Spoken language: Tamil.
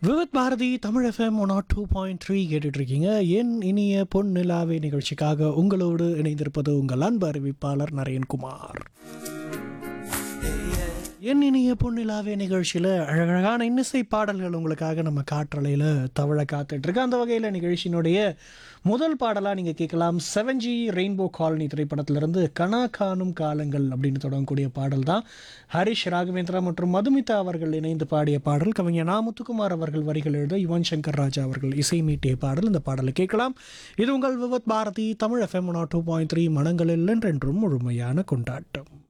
Vividh Bharati Tamil FM one nought two point three கேட்டுட்ருக்கீங்க என் இனிய பொன் நிலாவே நிகழ்ச்சிக்காக உங்களோடு இணைந்திருப்பது உங்கள் அன்பு அறிவிப்பாளர் நரேன்குமார் என் இனிய பொன்னிலாவே நிகழ்ச்சியில் அழகழகான இன்னிசை பாடல்கள் உங்களுக்காக நம்ம காற்றலையில் தவழ காத்துட்ருக்கு அந்த வகையில் நிகழ்ச்சியினுடைய முதல் பாடலாக நீங்கள் கேட்கலாம் செவன் ஜி ரெயின்போ காலனி திரைப்படத்திலிருந்து கனா காணும் காலங்கள் அப்படின்னு தொடங்கக்கூடிய பாடல் தான் ஹரிஷ் ராகவேந்திரா மற்றும் மதுமிதா அவர்கள் இணைந்து பாடிய பாடல் கவிஞர் நா முத்துக்குமார் அவர்கள் வரிகள் எழுத யுவன் சங்கர் ராஜா அவர்கள் இசை மீட்டிய பாடல் இந்த பாடலை கேட்கலாம் இது உங்கள் Vividh Bharati Tamil FM two point three மனங்களில் என்றென்றும் முழுமையான கொண்டாட்டம்